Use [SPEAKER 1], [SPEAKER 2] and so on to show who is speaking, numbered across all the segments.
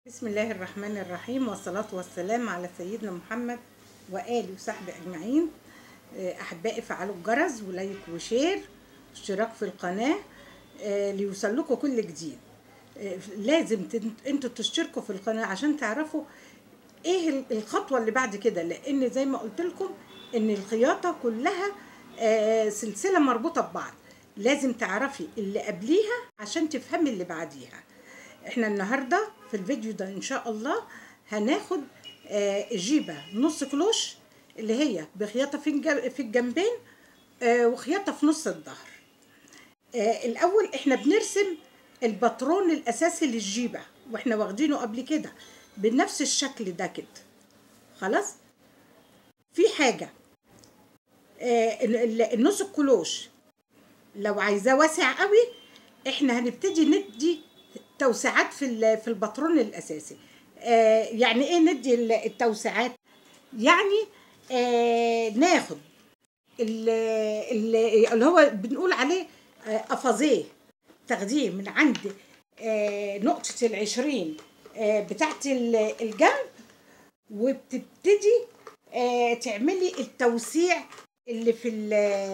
[SPEAKER 1] بسم الله الرحمن الرحيم والصلاة والسلام على سيدنا محمد وآله وصحبه أجمعين آه، أحبائي فعلوا الجرس ولايك وشير اشتراك في القناة آه، ليوصل لكم كل جديد آه، لازم تن- انتوا تشتركوا في القناة عشان تعرفوا ايه ال- الخطوة اللي بعد كده لان زي ما قلت لكم ان الخياطة كلها آه، سلسلة مربوطة ببعض لازم تعرفي اللي قبليها عشان تفهمي اللي بعديها احنا النهاردة في الفيديو ده ان شاء الله هناخد آه، جيبة نص كلوش اللي هي بخياطة في الج- في الجنبين آه، وخياطة في نص الظهر آه، الاول احنا بنرسم الباترون الاساسي للجيبه واحنا واخدينه قبل كده بنفس الشكل ده كده خلاص في حاجه آه، ال- ال- النص الكلوش لو عايزاه واسع قوي احنا هنبتدي ندي توسعات في ال- في الباترون الاساسي آه، يعني ايه ندي ال- التوسعات يعني آه، ناخد ال- ال- اللي هو بنقول عليه آه، افازيه تاخديه من عند آه، نقطة العشرين آه، بتاعت ال- الجنب وبتبتدي آه، تعملي التوسيع اللي في ال-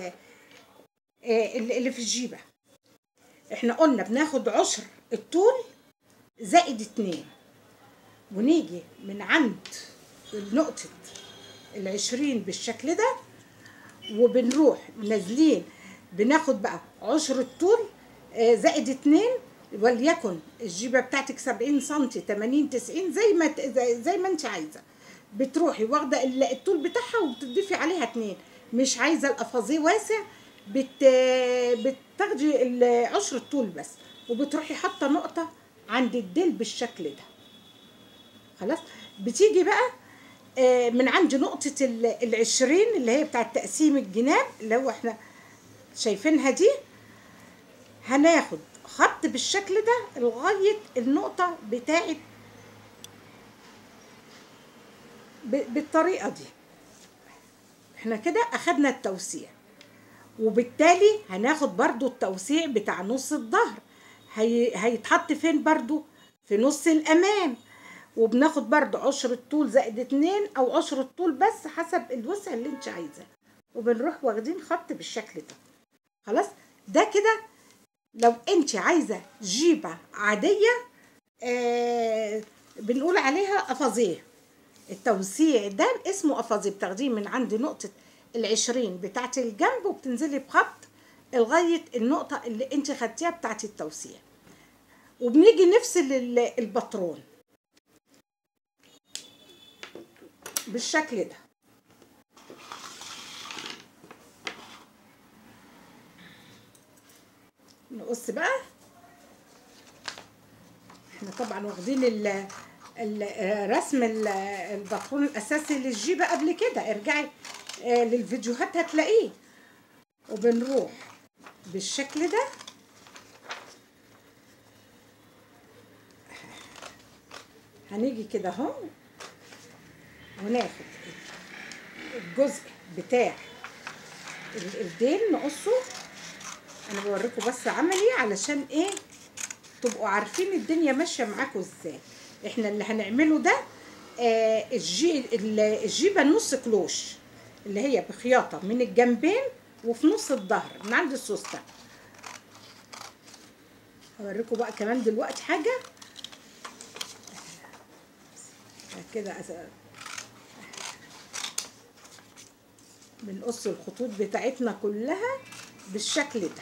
[SPEAKER 1] آه، اللي في الجيبة احنا قلنا بناخد عشر الطول زائد اتنين ونيجي من عند نقطة العشرين بالشكل ده وبنروح نازلين بناخد بقى عشر الطول آه، زائد اتنين وليكن الجيبه بتاعتك 70 سم 80 90 زي ما ت- زي, زي ما انت عايزه بتروحي واخده ال- الطول بتاعها وبتضيفي عليها اتنين مش عايزه الافازيه واسع بت بتاخدي ال- عشر الطول بس وبتروحي حاطه نقطه عند الديل بالشكل ده خلاص بتيجي بقى آه، من عند نقطة ال- العشرين اللي هي بتاعت تقسيم الجناب اللي هو احنا شايفينها دي هناخد خط بالشكل ده لغاية النقطة بتاعت ب- بالطريقة دي احنا كده اخدنا التوسيع وبالتالي هناخد برضو التوسيع بتاع نص الظهر هي... هيتحط فين برضو في نص الامام وبناخد برضو عشر الطول زائد اتنين او عشر الطول بس حسب الوسع اللي انت عايزاه وبنروح واخدين خط بالشكل ده خلاص ده كده لو انت عايزه جيبه عاديه آه بنقول عليها افازيه التوسيع ده اسمه افازيه بتاخديه من عند نقطه العشرين بتاعت الجنب وبتنزلي بخط لغايه النقطه اللي انت خدتيها بتاعت التوسيع وبنيجي نفصل ال- الباترون بالشكل ده نقص بقى احنا طبعا واخدين ال ال- رسم ال- الباترون الاساسي للجيبه قبل كده ارجعي آه، للفيديوهات هتلاقيه وبنروح بالشكل ده هنيجي كده اهو وناخد الجزء بتاع ال- الديل نقصه انا بوريكم بس عملي علشان ايه تبقوا عارفين الدنيا ماشيه معاكم ازاي احنا اللي هنعمله ده آه الجي ال- الجيبه نص كلوش اللي هي بخياطه من الجنبين وفي نص الظهر من عند السوسته هوريكم بقى كمان دلوقتي حاجه كده أس- بنقص الخطوط بتاعتنا كلها بالشكل ده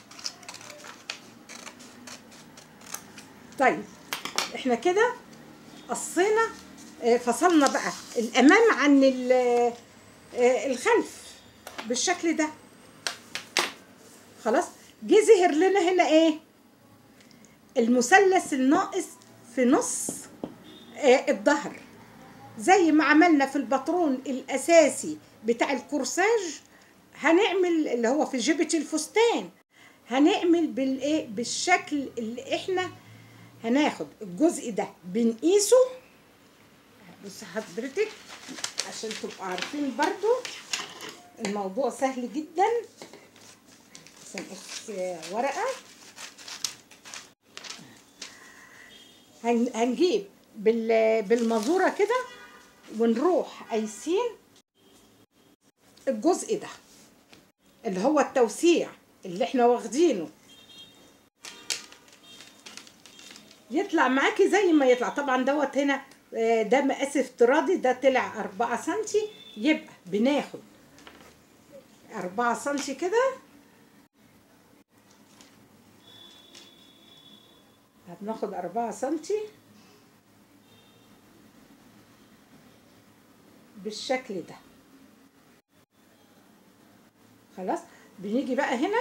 [SPEAKER 1] طيب احنا كده قصينا آه، فصلنا بقى الامام عن ال- آه، الخلف بالشكل ده خلاص جه ظهر لنا هنا ايه المثلث الناقص في نص آه، الظهر زي ما عملنا في الباترون الاساسي بتاع الكورساج هنعمل اللي هو في جيبة الفستان هنعمل بالايه بالشكل اللي احنا هناخد الجزء ده بنقيسه بص حضرتك عشان تبقوا عارفين برضو الموضوع سهل جدا بس نقص ورقة هن- هنجيب بال- بالمزوره كده ونروح قايسين الجزء ده اللي هو التوسيع اللي احنا واخدينه يطلع معاكي زي ما يطلع طبعا دوت هنا آه، ده مقاس افتراضي ده طلع أربعة سنتي يبقى بناخد أربعة سنتي كده هناخد أربعة سنتي بالشكل ده خلاص بنيجي بقى هنا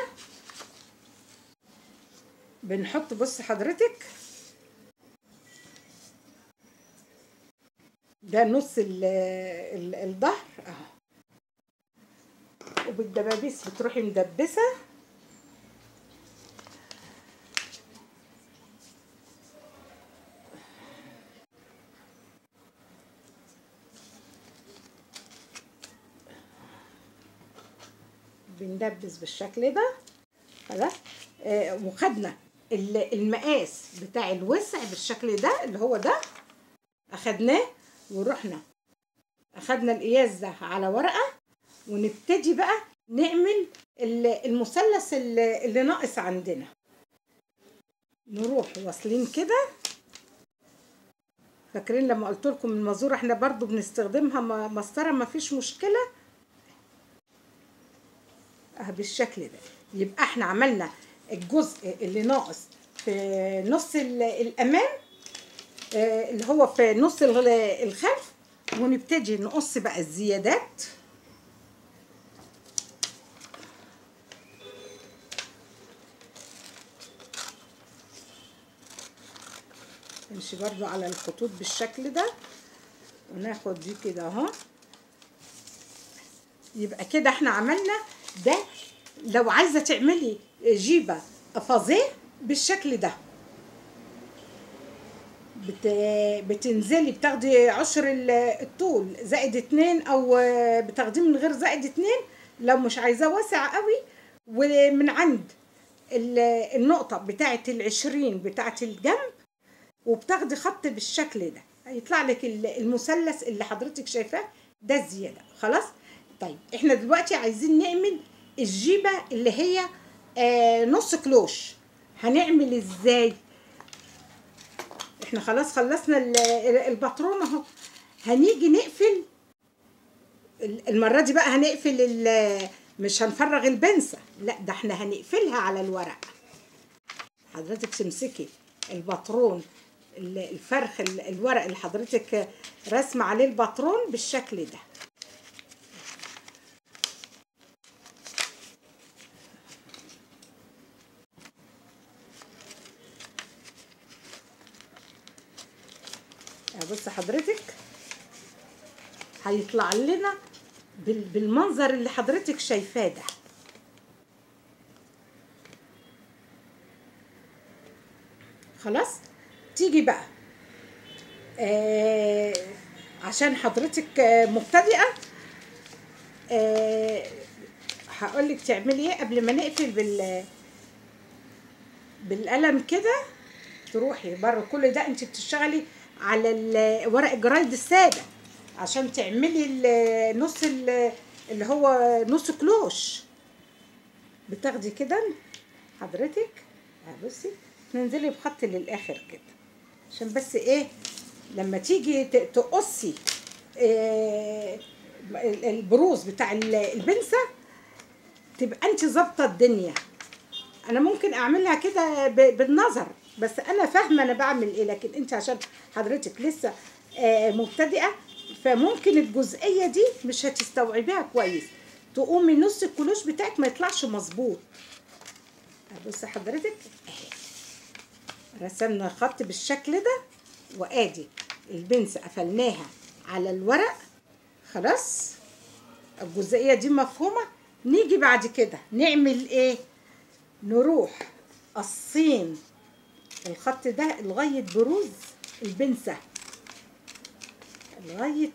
[SPEAKER 1] بنحط بص حضرتك ده نص ال- ال- الظهر اهو وبالدبابيس بتروحي مدبسه بندبس بالشكل ده خلاص آه وخدنا ال- المقاس بتاع الوسع بالشكل ده اللي هو ده اخدناه ورحنا اخدنا القياس ده على ورقه ونبتدي بقى نعمل ال- المثلث اللي اللي ناقص عندنا نروح واصلين كده فاكرين لما قلت لكم المزوره احنا برضو بنستخدمها م- مسطره ما فيش مشكله اه بالشكل ده يبقى احنا عملنا الجزء اللي ناقص في نص ال- الامام آه، اللي هو في نص ال- الخلف ونبتدي نقص بقى الزيادات نمشي برضو على الخطوط بالشكل ده وناخد دي كده اهو يبقى كده احنا عملنا ده لو عايزه تعملي جيبه افازيه بالشكل ده بت... بتنزلي بتاخدي عشر ال- الطول زائد اتنين او بتاخديه من غير زائد اتنين لو مش عايزاه واسع قوي ومن عند ال- النقطة بتاعة العشرين بتاعة الجنب وبتاخدي خط بالشكل ده هيطلع لك ال- المثلث اللي حضرتك شايفاه ده الزيادة خلاص طيب احنا دلوقتي عايزين نعمل الجيبة اللي هي آه نص كلوش هنعمل ازاي احنا خلاص خلصنا ال- ال- الباترون اهو هنيجي نقفل ال- المرة دي بقى هنقفل ال- مش هنفرغ البنسة لا ده احنا هنقفلها على الورق حضرتك تمسكي الباترون ال- الفرخ ال- الورق اللي حضرتك رسمة عليه الباترون بالشكل ده بص حضرتك هيطلع لنا بال- بالمنظر اللي حضرتك شايفاه ده خلاص تيجي بقى آه عشان حضرتك آه، مبتدئه آه هقول لك تعملي ايه قبل ما نقفل بال بالقلم كده تروحي بره كل ده انت بتشتغلي على ال- ورق الجرايد الساده عشان تعملي ال- نص ال- اللي هو نص كلوش بتاخدي كده حضرتك اه بصي تنزلي بخط للاخر كده عشان بس ايه لما تيجي ت- تقصي آه، ال- البروز بتاع ال- البنسه تبقى انت ظابطه الدنيا انا ممكن اعملها كده ب- بالنظر بس انا فاهمه انا بعمل ايه لكن انت عشان حضرتك لسه آه، مبتدئه فممكن الجزئيه دي مش هتستوعبيها كويس تقومي نص الكلوش بتاعك ما يطلعش مظبوط بص حضرتك اهي رسمنا خط بالشكل ده وادي البنس قفلناها على الورق خلاص الجزئيه دي مفهومه نيجي بعد كده نعمل ايه نروح قصين الخط ده لغايه بروز البنسه لغايه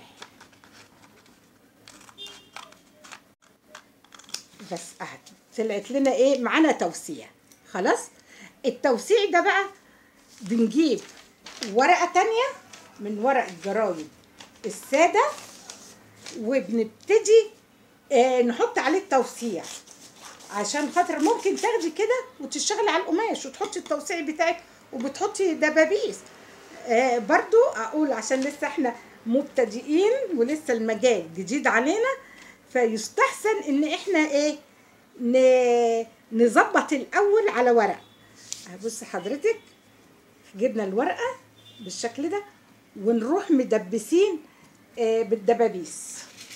[SPEAKER 1] بس اهي طلعت لنا ايه معانا توسيع خلاص التوسيع ده بقى بنجيب ورقة تانية من ورق الجرايد السادة وبنبتدي آه نحط عليه التوسيع عشان خاطر ممكن تاخدي كده وتشتغلي على القماش وتحطي التوسيع بتاعك وبتحطي دبابيس آه برضو اقول عشان لسه احنا مبتدئين ولسه المجال جديد علينا فيستحسن ان احنا ايه ن- نظبط الاول على ورق بص حضرتك جبنا الورقه بالشكل ده ونروح مدبسين آه، بالدبابيس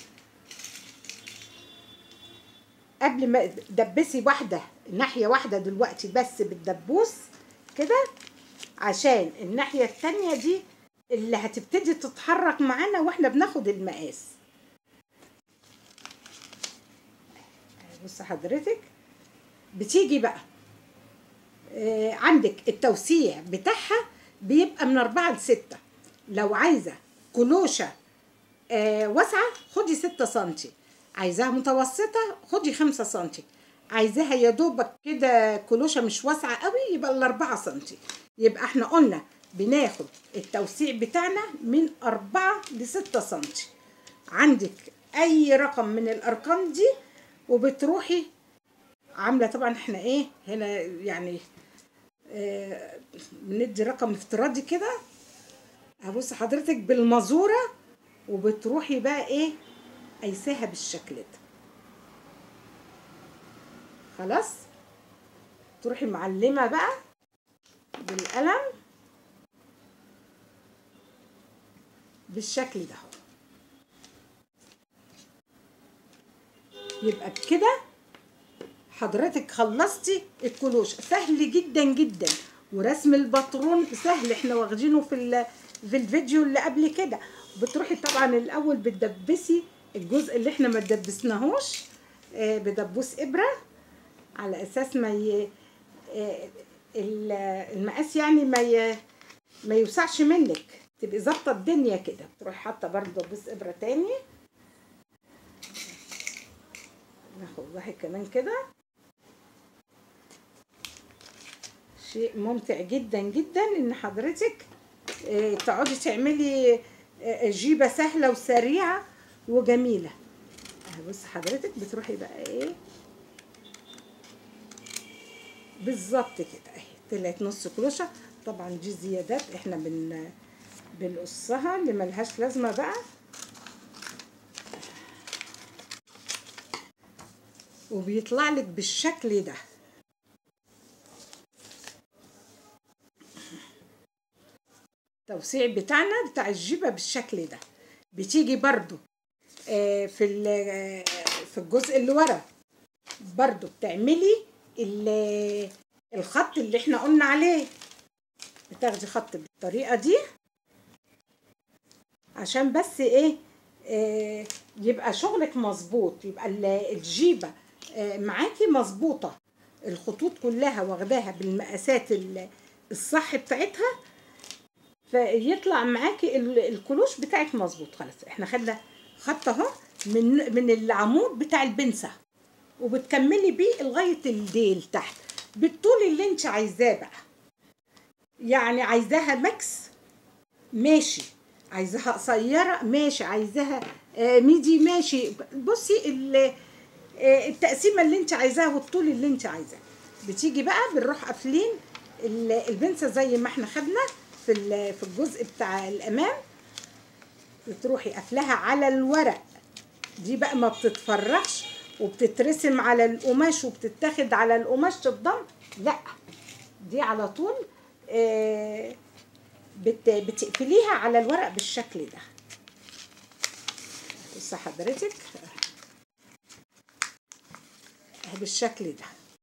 [SPEAKER 1] قبل ما دبسي واحده ناحيه واحده دلوقتي بس بالدبوس كده عشان الناحيه التانية دي اللي هتبتدي تتحرك معانا واحنا بناخد المقاس بص حضرتك بتيجي بقى آه، عندك التوسيع بتاعها بيبقى من أربعة لستة لو عايزة كلوشة آه، واسعة خدي ستة سنتي عايزاها متوسطة خدي خمسة سنتي عايزاها يا دوبك كده كلوشة مش واسعة قوي يبقى الأربعة سنتي يبقى احنا قلنا بناخد التوسيع بتاعنا من أربعة لستة سنتي عندك أي رقم من الأرقام دي وبتروحي عاملة طبعا احنا ايه هنا يعني آه، بندي رقم افتراضي كده هبص حضرتك بالمزورة وبتروحي بقى ايه قايساها بالشكل ده خلاص تروحي معلمة بقى بالقلم بالشكل ده اهو. يبقى بكده حضرتك خلصتي الكلوش سهل جدا جدا ورسم الباترون سهل احنا واخدينه في ال- في الفيديو اللي قبل كده بتروحي طبعا الاول بتدبسي الجزء اللي احنا ما دبسناهوش آه، بدبوس ابره على اساس ما ي... آه، ال- المقاس يعني ما ي... ما يوسعش منك تبقي ظابطه الدنيا كده تروحي حاطه برضه دبوس ابره تاني ناخد واحد كمان كده شيء ممتع جدا جدا ان حضرتك آه، تقعدي تعملي آه، جيبه سهله وسريعه وجميله أهي بص حضرتك بتروحي بقى ايه بالظبط كده اهي طلعت نص كلوشه طبعا دي زيادات احنا بن بنقصها اللي ملهاش لازمه بقى وبيطلع لك بالشكل ده التوسيع بتاعنا بتاع الجيبه بالشكل ده بتيجي برضو آه، في ال- آه، في الجزء اللي ورا برضو بتعملي ال- الخط اللي احنا قلنا عليه بتاخدي خط بالطريقه دي عشان بس ايه آه، يبقى شغلك مظبوط يبقى ال- الجيبه آه، معاكي مظبوطه الخطوط كلها واخداها بالمقاسات ال- الصح بتاعتها فيطلع معاكي ال- الكلوش بتاعك مظبوط خلاص احنا خدنا خط اهو من من العمود بتاع البنسة وبتكملي بيه لغايه الديل تحت بالطول اللي انت عايزاه بقى يعني عايزاها ماكس ماشي عايزاها قصيره ماشي عايزاها آه، ميدي ماشي بصي ال- آه، التقسيمه اللي انت عايزاها والطول اللي انت عايزاه بتيجي بقى بنروح قافلين ال- البنسة زي ما احنا خدنا في ال- في الجزء بتاع الامام بتروحي قافلاها على الورق دي بقى ما بتتفرغش وبتترسم على القماش وبتتاخد على القماش تتضم لا دي على طول آه، بت بتقفليها على الورق بالشكل ده بص حضرتك اهي بالشكل ده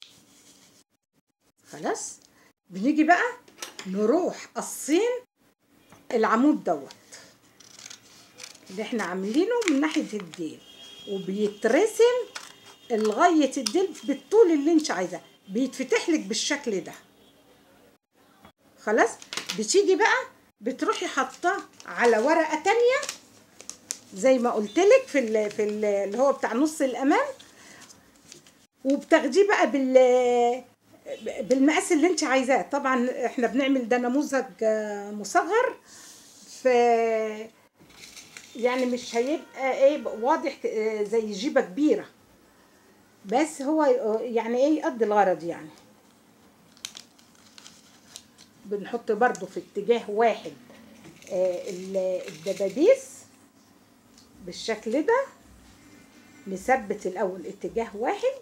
[SPEAKER 1] خلاص بنيجي بقى نروح قصين العمود دوت اللي احنا عاملينه من ناحيه الديل وبيترسم لغايه الديل بالطول اللي انت عايزاه بيتفتح لك بالشكل ده خلاص بتيجي بقى بتروحي حاطاه على ورقه تانية زي ما قلت لك في ال في ال اللي هو بتاع نص الامام وبتاخديه بقى بال بالمقاس اللي انت عايزاه طبعا احنا بنعمل ده نموذج آه، مصغر ف يعني مش هيبقى ايه واضح آه، زي جيبه كبيره بس هو يعني ايه يقضي الغرض يعني بنحط برضو في اتجاه واحد آه، ال- الدبابيس بالشكل ده نثبت الاول اتجاه واحد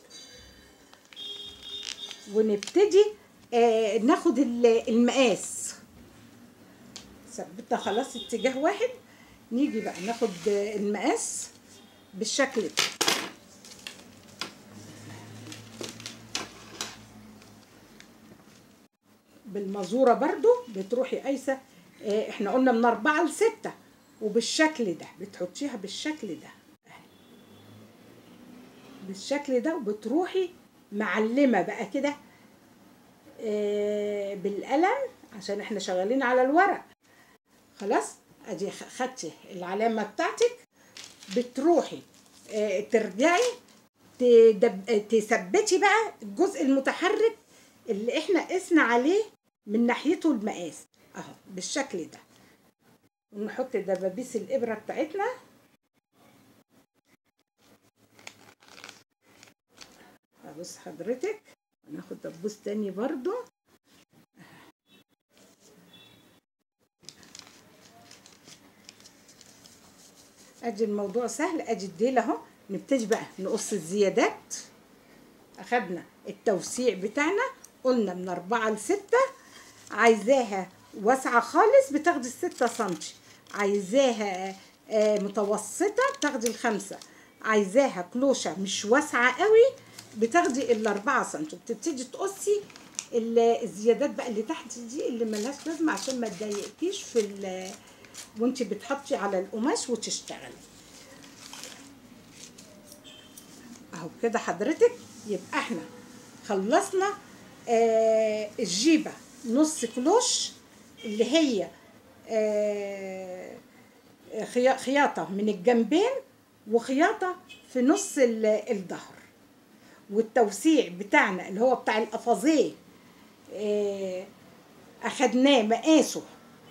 [SPEAKER 1] ونبتدي آه، ناخد ال- المقاس ثبتنا خلاص اتجاه واحد نيجي بقى ناخد آه، المقاس بالشكل ده بالمزورة برضو بتروحي قايسة آه، احنا قلنا من أربعة لستة وبالشكل ده بتحطيها بالشكل ده أهي. بالشكل ده وبتروحي معلمة بقى كده آه، بالقلم عشان احنا شغالين على الورق خلاص ادي خ- خدتي العلامة بتاعتك بتروحي آه، ترجعي تدب... تثبتي بقى الجزء المتحرك اللي احنا قسنا عليه من ناحيته المقاس اهو بالشكل ده ونحط دبابيس الابره بتاعتنا ابص حضرتك ناخد دبوس تاني برضو ادي الموضوع سهل ادي الديل اهو نبتدي بقى نقص الزيادات اخدنا التوسيع بتاعنا قلنا من أربعة لستة عايزاها واسعة خالص بتاخدي الستة سنتي عايزاها آه، متوسطة بتاخدي الخمسة عايزاها كلوشة مش واسعة قوي بتاخدي الأربعة سنتي بتبتدي تقصي ال- الزيادات بقى اللي تحت دي اللي ملهاش لازمة عشان ما تضايقكيش في ال- وانت بتحطي على القماش وتشتغلي اهو كده حضرتك يبقى احنا خلصنا آه الجيبة نص كلوش اللي هي آه خيا- خياطة من الجنبين وخياطة في نص ال- الظهر والتوسيع بتاعنا اللي هو بتاع القفازيه آه اخدناه مقاسه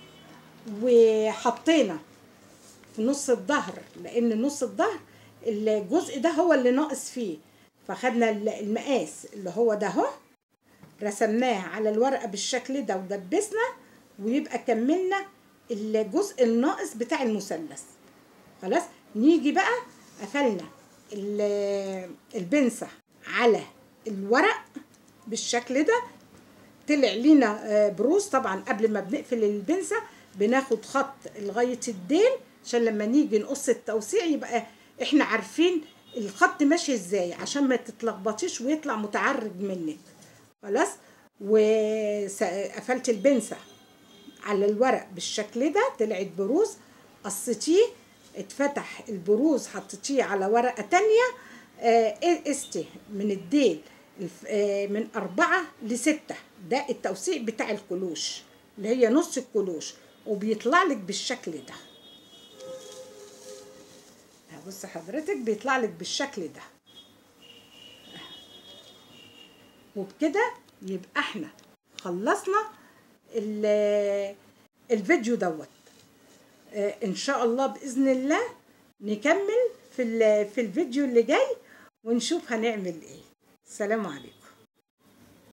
[SPEAKER 1] وحطينا في نص الظهر لان نص الظهر الجزء ده هو اللي ناقص فيه فخدنا ال- المقاس اللي هو ده اهو رسمناه على الورقه بالشكل ده ودبسنا ويبقى كملنا الجزء الناقص بتاع المثلث خلاص نيجي بقى قفلنا ال- البنسة على الورق بالشكل ده طلع لينا آه، بروز طبعا قبل ما بنقفل البنسة بناخد خط لغاية الديل عشان لما نيجي نقص التوسيع يبقى احنا عارفين الخط ماشي ازاي عشان ما تتلخبطيش ويطلع متعرج منك خلاص وقفلت البنسة على الورق بالشكل ده طلعت بروز قصتيه اتفتح البروز حطيتيه على ورقة تانية آه، قستي من الديل الف- آه، من أربعة لستة ده التوسيع بتاع الكلوش اللي هي نص الكلوش وبيطلع لك بالشكل ده بص حضرتك بيطلع لك بالشكل ده وبكده يبقى احنا خلصنا ال- الفيديو دوت آه، ان شاء الله باذن الله نكمل في ال- في الفيديو اللي جاي ونشوف هنعمل ايه السلام عليكم